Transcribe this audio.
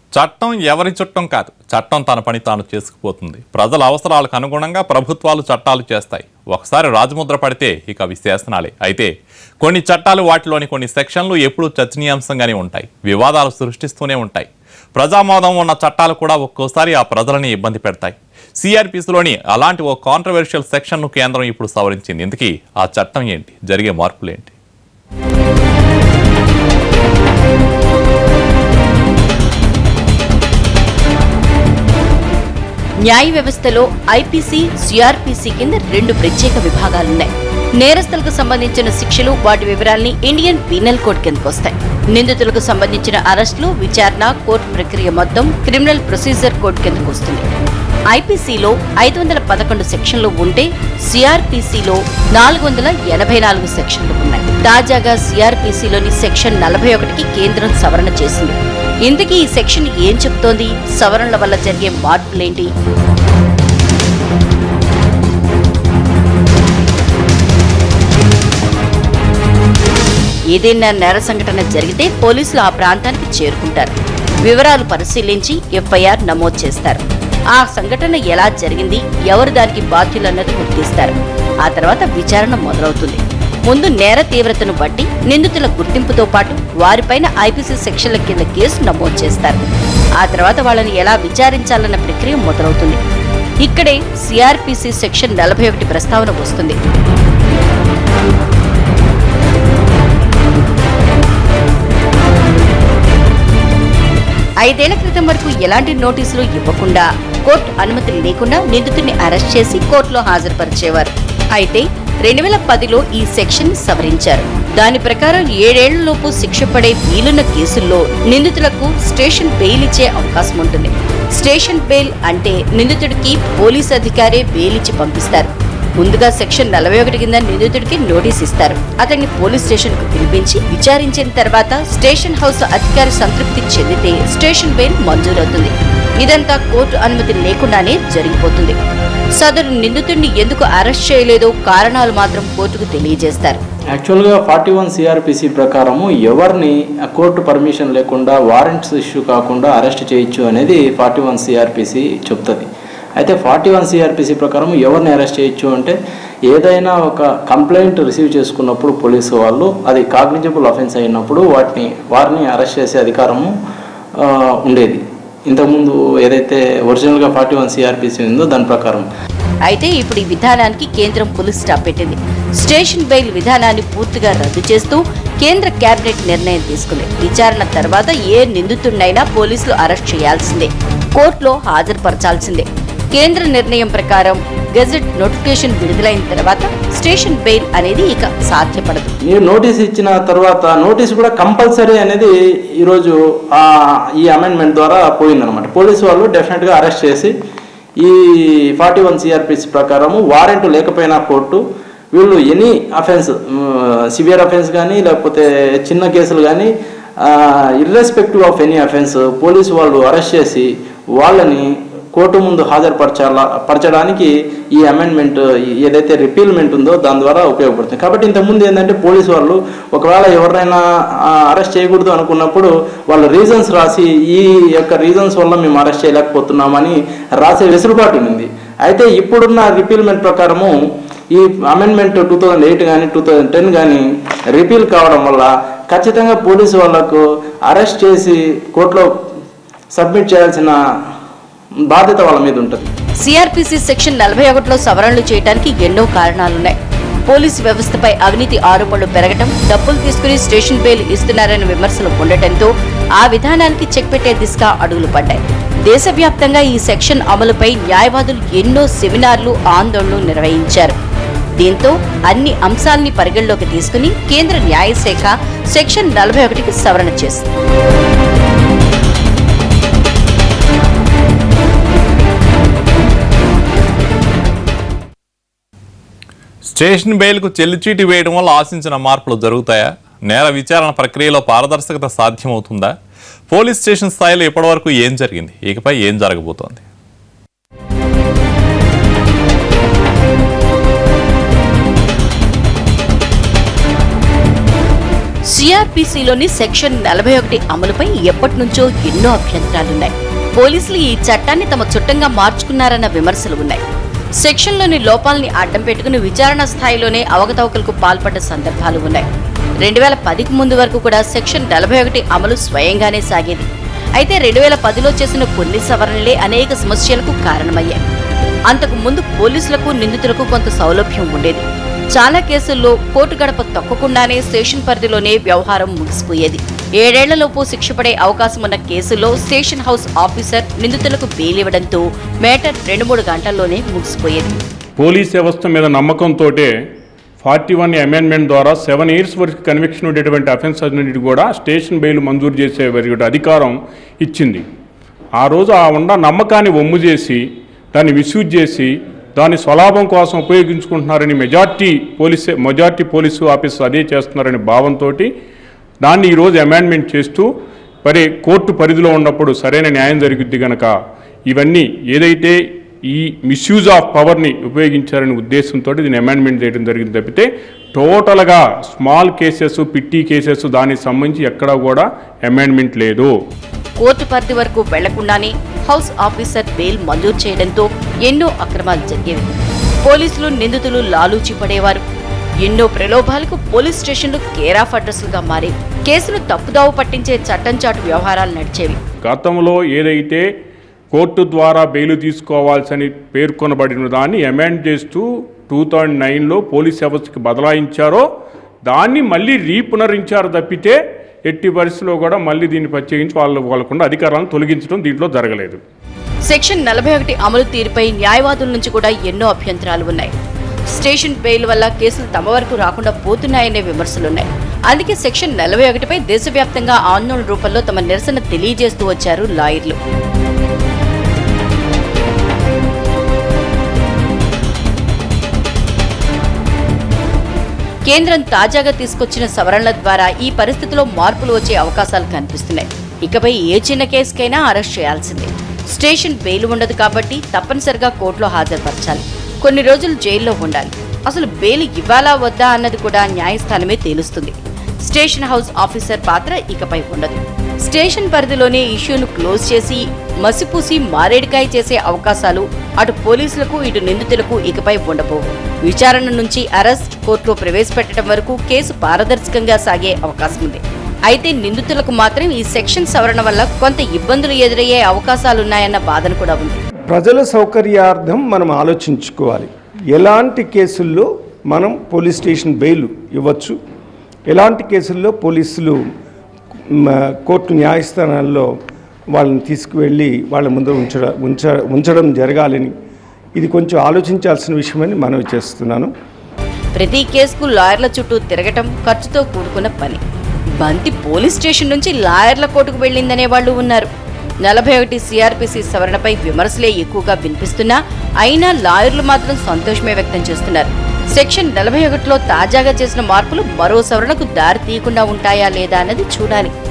చట్టం ఎవరి చుట్టం కాదు చట్టం తన పని తాను చేసుకుపోతుంది ప్రజల అవసరాలకు అనుగుణంగా ప్రభుత్వాలు చట్టాలు చేస్తాయి ఒకసారి రాజముద్ర పడితే ఇక అవి శాసనాలే అయితే కొన్ని చట్టాలు వాటిలోని కొన్ని సెక్షన్లు ఎప్పుడూ చర్చనీయాంశంగానే ఉంటాయి వివాదాలు సృష్టిస్తూనే ఉంటాయి ప్రజామోదం ఉన్న చట్టాలు కూడా ఒక్కోసారి ఆ ప్రజలని ఇబ్బంది పెడతాయి సిఆర్పిసిలోని అలాంటి ఓ కాంట్రవర్షియల్ సెక్షన్ను కేంద్రం ఇప్పుడు సవరించింది ఇందుకీ ఆ చట్టం ఏంటి జరిగే మార్పులు ఏంటి న్యాయ వ్యవస్థలో ఐపీసీ సిఆర్పీసీ కింద రెండు ప్రత్యేక విభాగాలున్నాయి నేరస్తులకు సంబంధించిన శిక్షలు వాటి వివరాల్ని ఇండియన్ పీనల్ కోడ్ కిందకు వస్తాయి నిందితులకు సంబంధించిన అరెస్టులు విచారణ కోర్టు ప్రక్రియ మొత్తం క్రిమినల్ ప్రొసీజర్ కోడ్ కిందకు వస్తుంది ఐపీసీలో ఐదు వందల పదకొండు సెక్షన్లు ఉంటే సిఆర్పీసీలో నాలుగు వందల ఎనభై నాలుగు సెక్షన్లు ఉన్నాయి తాజాగా సిఆర్పీసీలోని సెక్షన్ నలభై ఒకటికి కేంద్రం సవరణ చేసింది ఇంతకీ ఈ సెక్షన్ ఏం చెప్తోంది సవరణల వల్ల జరిగే మార్పులేంటి ఏదైనా నేర సంఘటన జరిగితే పోలీసులు ఆ ప్రాంతానికి చేరుకుంటారు వివరాలు పరిశీలించి ఎఫ్ఐఆర్ నమోదు చేస్తారు ఆ సంఘటన ఎలా జరిగింది ఎవరు దానికి బాధ్యులన్నది గుర్తిస్తారు ఆ తర్వాత విచారణ మొదలవుతుంది ముందు నేర తీవ్రతను బట్టి నిందితుల గుర్తింపుతో పాటు వారిపైన ఐపీసీ సెక్షన్ల కింద కేసు నమోదు చేస్తారు ఆ తర్వాత వాళ్ళని ఎలా విచారించాలన్న ప్రక్రియ మొదలవుతుంది ఇక్కడే సిఆర్పిసి సెక్షన్ నలభై ఒకటి ప్రస్తావన వస్తుంది ఐదేళ్ల క్రితం వరకు ఎలాంటి నోటీసులు ఇవ్వకుండా కోర్టు అనుమతి లేకుండా నిందితుడిని అరెస్ట్ చేసి కోర్టులో హాజరుపరిచేవారు అయితే రెండు వేల పదిలో ఈ సెక్షన్ సవరించారు దాని ప్రకారం ఏడేళ్లలోపు శిక్ష పడే వీలున్న కేసుల్లో నిందితులకు స్టేషన్ బెయిల్ ఇచ్చే అవకాశం ఉంటుంది స్టేషన్ బెయిల్ అంటే నిందితుడికి పోలీస్ అధికారే బెయిల్ ఇచ్చి పంపిస్తారు ముందుగా సెక్షన్ నలభై ఒకటి కింద నిందితుడికి నోటీస్ ఇస్తారు అతన్ని పోలీస్ స్టేషన్ కు పిలిపించి విచారించిన తర్వాత స్టేషన్ హౌస్ అధికారి సంతృప్తి చెందితే స్టేషన్ బెయిల్ మంజూరవుతుంది ఇదంతా కోర్టు అనుమతి లేకుండానే జరిగిపోతుంది సదరు నిందితుడిని ఎందుకు అరెస్ట్ చేయలేదో కారణాలు మాత్రం కోర్టుకు తెలియజేస్తారు యాక్చువల్గా ఫార్టీ వన్ సిఆర్పిసి ప్రకారము ఎవరిని కోర్టు పర్మిషన్ లేకుండా వారెంట్స్ ఇష్యూ కాకుండా అరెస్ట్ చేయొచ్చు అనేది ఫార్టీ వన్ సిఆర్పిసి చెప్తుంది అయితే ఫార్టీ వన్ సిఆర్పిసి ప్రకారం ఎవరిని అరెస్ట్ చేయొచ్చు అంటే ఏదైనా ఒక కంప్లైంట్ రిసీవ్ చేసుకున్నప్పుడు పోలీసు వాళ్ళు అది కాగ్నిజబుల్ అఫెన్స్ అయినప్పుడు వాటిని వారిని అరెస్ట్ చేసే అధికారము ఆ, ఉండేది ఇంతకుముందు ఏదైతే ఒరిజినల్గా ఫార్టీ వన్ సిఆర్పిసి ఉందో దాని ప్రకారం అయితే ఇప్పుడు ఈ విధానానికి కేంద్రం పులి స్టాప్ పెట్టింది స్టేషన్ బెయిల్ విధానాన్ని పూర్తిగా రద్దు చేస్తూ కేంద్ర కేబినెట్ నిర్ణయం తీసుకుంది విచారణ తర్వాత ఏ నిందితుడినైనా పోలీసులు అరెస్ట్ చేయాల్సిందే కోర్టులో హాజరుపరచాల్సిందే కేంద్ర నిర్ణయం ప్రకారం గెజెట్ నోటిఫికేషన్ విడుదలైన తర్వాత స్టేషన్ బెయిల్ అనేది ఇక సాధ్యపడదు మీరు నోటీస్ ఇచ్చిన తర్వాత నోటీస్ కూడా కంపల్సరీ అనేది ఈరోజు ఆ, ఈ అమెండ్మెంట్ ద్వారా పోయిందనమాట పోలీసు వాళ్ళు డెఫినెట్గా అరెస్ట్ చేసి ఈ ఫార్టీ వన్ సిఆర్పిసి ప్రకారము వారెంట్ లేకపోయినా కోర్టు వీళ్ళు ఎనీ అఫెన్స్ సివియర్ అఫెన్స్ కానీ లేకపోతే చిన్న కేసులు కానీ irrespective of any offence police వాళ్ళు అరెస్ట్ చేసి వాళ్ళని కోర్టు ముందు హాజరుపరచాల పరచడానికి ఈ అమెండ్మెంట్ ఏదైతే రిపీల్మెంట్ ఉందో దాని ద్వారా ఉపయోగపడుతుంది కాబట్టి ఇంతకుముందు ఏంటంటే పోలీసు వాళ్ళు ఒకవేళ ఎవరినైనా అరెస్ట్ చేయకూడదు అనుకున్నప్పుడు వాళ్ళ రీజన్స్ రాసి ఈ యొక్క రీజన్స్ వల్ల మేము అరెస్ట్ చేయలేకపోతున్నామని రాసే వెసులుబాటు ఉంది అయితే ఇప్పుడున్న రిపీల్మెంట్ ప్రకారము ఈ అమెండ్మెంట్ టూ థౌజండ్ ఎయిట్ కానీ టూ థౌజండ్ టెన్ కానీ రిపీల్ కావడం వల్ల ఖచ్చితంగా పోలీసు వాళ్ళకు అరెస్ట్ చేసి కోర్టులో సబ్మిట్ చేయాల్సిన బాధ్యత వాళ్ళ మీద ఉంటుంది సిఆర్పిసి సెక్షన్ నలభై ఒకటిలో సవరణలు చేయడానికి ఎన్నో కారణాలున్నాయి పోలీసు వ్యవస్థపై అవినీతి ఆరోపణలు పెరగటం డబ్బులు తీసుకుని స్టేషన్ బెయిల్ ఇస్తున్నారనే విమర్శలు ఉండటంతో ఆ విధానానికి చెక్ పెట్టే దిశగా అడుగులు పడ్డాయి దేశవ్యాప్తంగా ఈ సెక్షన్ అమలుపై న్యాయవాదులు ఎన్నో సెమినార్లు ఆందోళనలు నిర్వహించారు దీంతో అన్ని అంశాల్ని పరిగణలోకి తీసుకుని కేంద్ర న్యాయశాఖ సెక్షన్ నలభై ఒకటికి సవరణ చేసింది స్టేషన్ బెయిల్కు చెల్లిచీటి వేయడం వల్ల ఆశించిన మార్పులు జరుగుతాయా నేర విచారణ ప్రక్రియలో పారదర్శకత సాధ్యమవుతుందా పోలీస్ స్టేషన్ స్థాయిలో ఇప్పటివరకు ఏం జరిగింది ఇకపై ఏం జరగబోతోంది సిఆర్పిసిలోని సెక్షన్ నలభై ఒకటి అమలుపై ఎప్పటి నుంచో ఎన్నో అభ్యంతరాలున్నాయి పోలీసులు ఈ చట్టాన్ని తమ చుట్టంగా మార్చుకున్నారన్న విమర్శలు ఉన్నాయి సెక్షన్లోని లోపాలని అడ్డం పెట్టుకుని విచారణ స్థాయిలోనే అవకతవకలకు పాల్పడ్డ సందర్భాలు ఉన్నాయి రెండు వేల పదికి ముందు వరకు కూడా సెక్షన్ నలభై ఒకటి అమలు స్వయంగానే సాగేది అయితే రెండు వేల పదిలో చేసిన కొన్ని సవరణలే అనేక సమస్యలకు కారణమయ్యాయి అంతకు ముందు పోలీసులకు నిందితులకు కొంత సౌలభ్యం ఉండేది చాలా కేసుల్లో కోర్టు గడప తొక్కకుండానే స్టేషన్ పరిధిలోనే వ్యవహారం ముగిసిపోయేది ఏడేళ్లలోపు శిక్ష పడే అవకాశం ఉన్న కేసుల్లో స్టేషన్ హౌస్ ఆఫీసర్ నిందితులకు బెయిల్ ఇవ్వడంతో మేటర్ రెండు మూడు గంటల్లోనే ముగిసిపోయేది పోలీస్ వ్యవస్థ మీద నమ్మకంతో ఫార్టీ వన్ అమెండ్మెంట్ ద్వారా సెవెన్ ఇయర్స్ వరకు కన్విక్షన్ ఉండేటువంటి అఫెన్స్ అన్నిటి కూడా స్టేషన్ బెయిల్ మంజూరు చేసే వరకు అధికారం ఇచ్చింది ఆ రోజు ఆ ఉన్న నమ్మకాన్ని ఒమ్ము చేసి దాన్ని మిస్యూజ్ చేసి దాన్ని స్వలాభం కోసం ఉపయోగించుకుంటున్నారని majority police majority police officer అదే చేస్తున్నారనే భావంతో దాన్ని ఈరోజు అమెండ్మెంట్ చేస్తూ మరి కోర్టు పరిధిలో ఉన్నప్పుడు సరైన న్యాయం జరుగుద్ది గనక ఇవన్నీ ఏదైతే ఈ మిస్యూజ్ ఆఫ్ పవర్ని ఉపయోగించారనే ఉద్దేశంతో దీన్ని అమెండ్మెంట్ చేయడం జరిగింది తప్పితే టోటల్గా స్మాల్ కేసెస్ పిట్టి కేసెస్ దానికి సంబంధించి ఎక్కడా కూడా అమెండ్మెంట్ లేదు కోర్టు పరిధి వరకు వెళ్లకుండానే హౌస్ ఆఫీసర్ బెయిల్ మంజూరు చేయడంతో ఎన్నో అక్రమాలు జరిగేవి పోలీసులు నిందితులు లాలూచి పడేవారు ఎన్నో ప్రలోభాలకు పోలీస్ స్టేషన్లు కేర్ ఆఫ్ అడ్రస్లుగా మారేవి కేసును తప్పుదావు పట్టించే చట్టం చాటు వ్యవహారాలు నడిచేవి గతంలో ఏదైతే కోర్టు ద్వారా బెయిల్ తీసుకోవాల్సని పేర్కొనబడిన దాన్ని అమెండ్ చేస్తూ టూ థౌజండ్ నైన్లో పోలీస్ వ్యవస్థకి బదలాయించారో దాన్ని మళ్ళీ రీపునరించారు తప్పితే ఎట్టి పరిస్థితిలో కూడా మళ్ళీ దీన్ని ప్రత్యేకించి వాళ్ళు వాళ్ళకుండా అధికారాలను తొలగించడం దీంట్లో జరగలేదు సెక్షన్ నలభై ఒకటి అమలు తీరుపై న్యాయవాదుల నుంచి కూడా ఎన్నో అభ్యంతరాలు ఉన్నాయి స్టేషన్ బెయిల్ వల్ల కేసులు తమ వరకు రాకుండా పోతున్నాయనే విమర్శలున్నాయి అందుకే సెక్షన్ నలభై ఒకటిపై దేశవ్యాప్తంగా ఆందోళన రూపంలో తమ నిరసన తెలియజేస్తూ వచ్చారు లాయర్లు కేంద్రం తాజాగా తీసుకొచ్చిన సవరణల ద్వారా ఈ పరిస్థితిలో మార్పులు వచ్చే అవకాశాలు కనిపిస్తున్నాయి ఇకపై ఏ చిన్న కేసుకైనా అరెస్ట్ చేయాల్సిందే స్టేషన్ బెయిల్ ఉండదు కాబట్టి తప్పనిసరిగా కోర్టులో హాజరుపరచాలి కొన్ని రోజులు జైల్లో ఉండాలి అసలు బెయిల్ ఇవ్వాలా వద్దా అన్నది కూడా న్యాయస్థానమే తేలుస్తుంది స్టేషన్ హౌస్ ఆఫీసర్ పాత్ర ఇకపై ఉండదు స్టేషన్ పరిధిలోనే ఇష్యూను క్లోజ్ చేసి మసిపూసి మారేడికాయ చేసే అవకాశాలు అటు పోలీసులకు ఇటు నిందితులకు ఇకపై ఉండబోవు విచారణ నుంచి అరెస్ట్ కోర్టులో ప్రవేశపెట్టడం వరకు కేసు పారదర్శకంగా సాగే అవకాశం ఉంది అయితే నిందితులకు మాత్రం ఈ సెక్షన్ సవరణ వల్ల కొంత ఇబ్బందులు ఎదురయ్యే అవకాశాలున్నాయన్న బాధన కూడా ఉంది ప్రజల సౌకర్యార్థం మనం ఆలోచించుకోవాలి ఎలాంటి కేసుల్లో మనం పోలీస్ స్టేషన్ బెయిల్ ఇవ్వచ్చు ఎలాంటి కేసుల్లో పోలీసులు మ, కోర్టు న్యాయస్థానాల్లో వాళ్ళని తీసుకువెళ్ళి వాళ్ళ ముందు ఉంచడ ఉంచ ఉంచడం జరగాలని ఇది కొంచెం ఆలోచించాల్సిన విషయమని మనవి చేస్తున్నాను ప్రతి కేసుకు లాయర్ల చుట్టూ తిరగటం ఖర్చుతో కూడుకున్న పని బంతి పోలీస్ స్టేషన్ నుంచి లాయర్ల కోర్టుకు వెళ్ళిందనే వాళ్ళు ఉన్నారు నలభై ఒకటి సిఆర్పిసి సవరణపై విమర్శలే ఎక్కువగా వినిపిస్తున్నా అయినా లాయర్లు మాత్రం సంతోషమే వ్యక్తం చేస్తున్నారు సెక్షన్ నలభై ఒకటిలో తాజాగా చేసిన మార్పులు మరో సవరణకు దారి తీయకుండా ఉంటాయా లేదా అన్నది చూడాలి